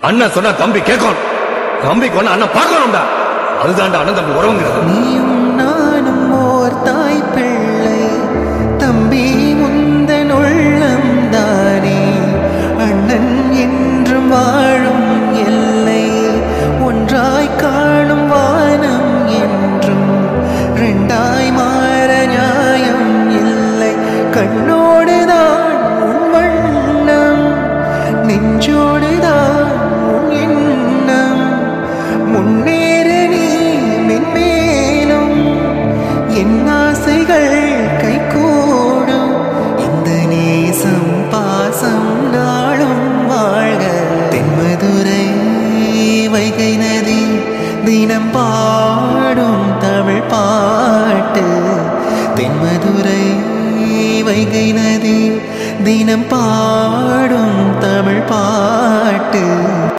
அண்ணன் சொன்னா தம்பி கேட்கணும் தம்பிக்கு ஒண்ணு அண்ணன் பார்க்கணும்டா அதுதான்டா அண்ணன் தம்பி உறவுங்கிறது நீயும் நானும் ஓர் தாய் பிள்ளை தம்பி முந்தன் உள்ளம் தானே அண்ணன் என்றும் வாழும் எல்லை ஒன்றாய் காணும் வானம் என்றும் ரெண்டாய் மாற நியாயம் இல்லை கண்ணோடுதான் உன் வண்ணம் நெஞ்சோடுதான் உன் எண்ணம் முன்னேறு நீ மென்மேலும் என் ஆசைகள் கைகூடும் இந்த நேசம் பாசம் நாளும் வாழ்க தென்மதுரை வைகை நதி தினம் பாடும் தமிழ் பாட்டு தென்மதுரை வைகை நதி தினம் பாடும் தமிழ் பாட்டு